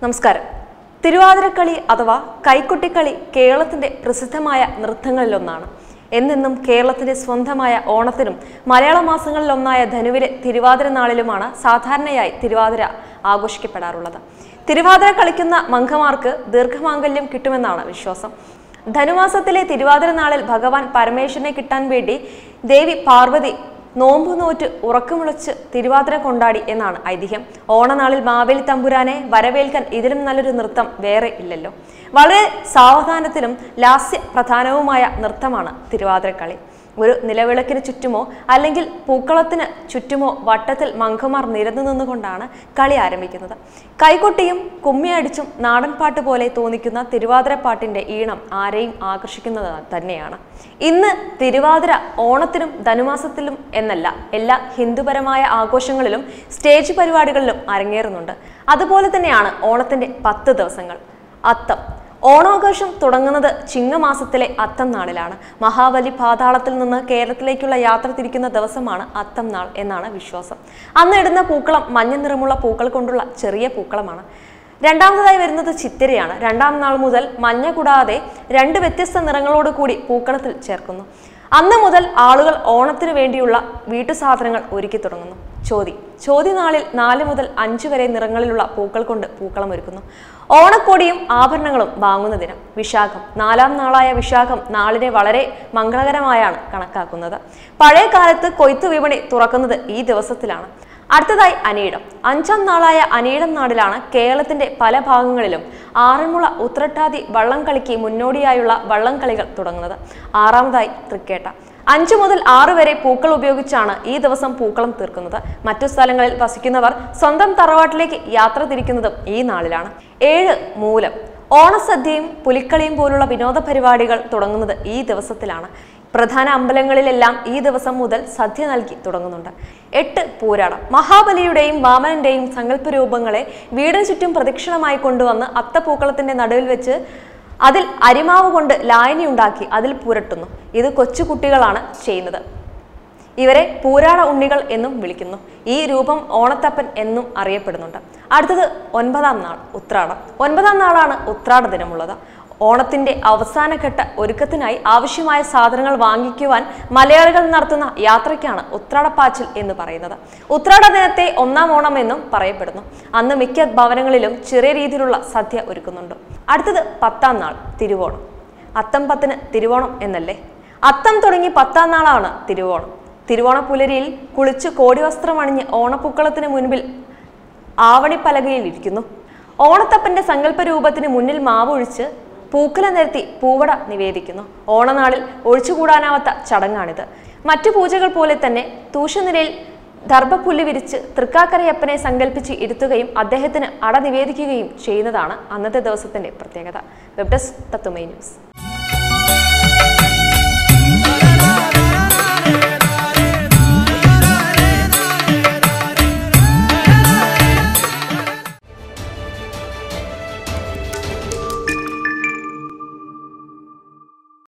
നമസ്കാരം തിരുവാതിരക്കളി അഥവാ കൈക്കുട്ടിക്കളി കേരളത്തിന്റെ പ്രസിദ്ധമായ നൃത്തങ്ങളിലൊന്നാണ് എന്നെന്നും കേരളത്തിന്റെ സ്വന്തമായ ഓണത്തിനും മലയാള മാസങ്ങളിലൊന്നായ ധനുവിലെ തിരുവാതിര നാളിലുമാണ് സാധാരണയായി തിരുവാതിര ആഘോഷിക്കപ്പെടാറുള്ളത് തിരുവാതിര കളിക്കുന്ന മംഗമാർക്ക് ദീർഘമാംഗല്യം കിട്ടുമെന്നാണ് വിശ്വാസം ധനുമാസത്തിലെ തിരുവാതിര നാളിൽ ഭഗവാൻ പരമേശ്വരനെ കിട്ടാൻ വേണ്ടി ദേവി പാർവതി നോമ്പു നോറ്റ് ഉറക്കമുളച്ച് തിരുവാതിര കൊണ്ടാടി എന്നാണ് ഐതിഹ്യം ഓണനാളിൽ മാവേലി തമ്പുരാനെ വരവേൽക്കാൻ ഇതിലും നല്ലൊരു നൃത്തം വേറെ ഇല്ലല്ലോ വളരെ സാവധാനത്തിലും ലാസ്യ പ്രധാനവുമായ നൃത്തമാണ് തിരുവാതിരക്കളി ഒരു നിലവിളക്കിന് ചുറ്റുമോ അല്ലെങ്കിൽ പൂക്കളത്തിന് ചുറ്റുമോ വട്ടത്തിൽ മംഗമാർ നിരന്നു നിന്നുകൊണ്ടാണ് കളി ആരംഭിക്കുന്നത് കൈകൊട്ടിയും കുമ്മിയടിച്ചും നാടൻ പാട്ട് പോലെ തോന്നിക്കുന്ന തിരുവാതിരപ്പാട്ടിന്റെ ഈണം ആരെയും ആകർഷിക്കുന്നത് തന്നെയാണ് ഇന്ന് തിരുവാതിര ഓണത്തിനും ധനുമാസത്തിലും എന്നല്ല എല്ലാ ഹിന്ദുപരമായ ആഘോഷങ്ങളിലും സ്റ്റേജ് പരിപാടികളിലും അരങ്ങേറുന്നുണ്ട് അതുപോലെ തന്നെയാണ് ഓണത്തിന്റെ പത്ത് ദിവസങ്ങൾ അത്തം ഓണാഘോഷം തുടങ്ങുന്നത് ചിങ്ങമാസത്തിലെ അത്തം നാളിലാണ് മഹാബലി പാതാളത്തിൽ നിന്ന് കേരളത്തിലേക്കുള്ള യാത്ര തിരിക്കുന്ന ദിവസമാണ് അത്തം നാൾ എന്നാണ് വിശ്വാസം അന്ന് ഇടുന്ന പൂക്കളം മഞ്ഞ നിറമുള്ള പൂക്കൾ കൊണ്ടുള്ള ചെറിയ പൂക്കളമാണ് രണ്ടാമതായി വരുന്നത് ചിത്തിരയാണ് രണ്ടാം നാൾ മുതൽ മഞ്ഞ കൂടാതെ രണ്ട് വ്യത്യസ്ത നിറങ്ങളോട് കൂടി പൂക്കളത്തിൽ ചേർക്കുന്നു അന്ന് മുതൽ ആളുകൾ ഓണത്തിനു വേണ്ടിയുള്ള വീട്ടുസാധനങ്ങൾ ഒരുക്കി തുടങ്ങുന്നു ചോതി ചോതി നാളിൽ നാല് മുതൽ അഞ്ച് വരെ നിറങ്ങളിലുള്ള പൂക്കൾ കൊണ്ട് പൂക്കളം ഒരുക്കുന്നു ഓണക്കോടിയും ആഭരണങ്ങളും വാങ്ങുന്ന ദിനം വിശാഖം നാലാം നാളായ വിശാഖം നാളിനെ വളരെ മംഗളകരമായാണ് കണക്കാക്കുന്നത് പഴയ കാലത്ത് കൊയ്ത്ത് വിപണി തുറക്കുന്നത് ഈ ദിവസത്തിലാണ് അടുത്തതായി അനീടം അഞ്ചാം നാളായ അനീടം നാടിലാണ് കേരളത്തിന്റെ പല ഭാഗങ്ങളിലും ആറന്മുള ഉത്രട്ടാതി വള്ളംകളിക്ക് മുന്നോടിയായുള്ള വള്ളംകളികൾ തുടങ്ങുന്നത് ആറാമതായി തൃക്കേട്ട അഞ്ചു മുതൽ ആറ് വരെ പൂക്കൾ ഉപയോഗിച്ചാണ് ഈ ദിവസം പൂക്കളം തീർക്കുന്നത് മറ്റു സ്ഥലങ്ങളിൽ വസിക്കുന്നവർ സ്വന്തം തറവാട്ടിലേക്ക് യാത്ര തിരിക്കുന്നതും ഈ നാളിലാണ് ഏഴ് മൂലം ഓണസദ്യയും പുലിക്കളിയും പോലുള്ള വിനോദ പരിപാടികൾ തുടങ്ങുന്നത് ഈ ദിവസത്തിലാണ് പ്രധാന അമ്പലങ്ങളിലെല്ലാം ഈ ദിവസം മുതൽ സദ്യ നൽകി തുടങ്ങുന്നുണ്ട് എട്ട് പൂരാടം മഹാബലിയുടെയും വാമനന്റെയും സങ്കല്പ രൂപങ്ങളെ വീടിന് ചുറ്റും പ്രദക്ഷിണമായി കൊണ്ടുവന്ന് അത്തപ്പൂക്കളത്തിന്റെ നടുവിൽ വെച്ച് അതിൽ അരിമാവ് കൊണ്ട് ലായനി ഉണ്ടാക്കി അതിൽ പുരട്ടുന്നു ഇത് കൊച്ചു കുട്ടികളാണ് ചെയ്യുന്നത് ഇവരെ പൂരാട ഉണ്ണികൾ എന്നും വിളിക്കുന്നു ഈ രൂപം ഓണത്തപ്പൻ എന്നും അറിയപ്പെടുന്നുണ്ട് അടുത്തത് ഒൻപതാം നാൾ ഉത്രാടം ഒൻപതാം നാളാണ് ഉത്രാട ദിനമുള്ളത് ഓണത്തിന്റെ അവസാനഘട്ട ഒരുക്കത്തിനായി ആവശ്യമായ സാധനങ്ങൾ വാങ്ങിക്കുവാൻ മലയാളികൾ നടത്തുന്ന യാത്രയ്ക്കാണ് ഉത്രാടപ്പാച്ചിൽ എന്ന് പറയുന്നത് ഉത്രാട ദിനത്തെ ഒന്നാം ഓണം എന്നും പറയപ്പെടുന്നു അന്ന് മിക്ക ഭവനങ്ങളിലും ചെറിയ രീതിയിലുള്ള സദ്യ ഒരുക്കുന്നുണ്ട് അടുത്തത് പത്താം നാൾ തിരുവോണം അത്തം പത്തിന് തിരുവോണം എന്നല്ലേ അത്തം തുടങ്ങി പത്താം നാളാണ് തിരുവോണം തിരുവോണപ്പുലരിയിൽ കുളിച്ച് കോടിവസ്ത്രമണിഞ്ഞ് ഓണപ്പൂക്കളത്തിന് മുൻപിൽ ആവണിപ്പലകയിൽ ഇരിക്കുന്നു ഓണത്തപ്പന്റെ സങ്കല്പ രൂപത്തിന് മുന്നിൽ മാവ് ഒഴിച്ച് പൂക്കല നിരത്തി പൂവട നിവേദിക്കുന്നു ഓണനാളിൽ ഒഴിച്ചുകൂടാനാവാത്ത ചടങ്ങാണിത് മറ്റു പൂജകൾ പോലെ തന്നെ തൂഷനിലയിൽ ദർഭപ്പുല്ല് വിരിച്ച് തൃക്കാക്കരയപ്പനെ സങ്കല്പിച്ച് ഇരുത്തുകയും അദ്ദേഹത്തിന് അട നിവേദിക്കുകയും ചെയ്യുന്നതാണ് അന്നത്തെ ദിവസത്തിന്റെ പ്രത്യേകത വെബ് ഡെസ്ക് തത്തുമൈ ന്യൂസ്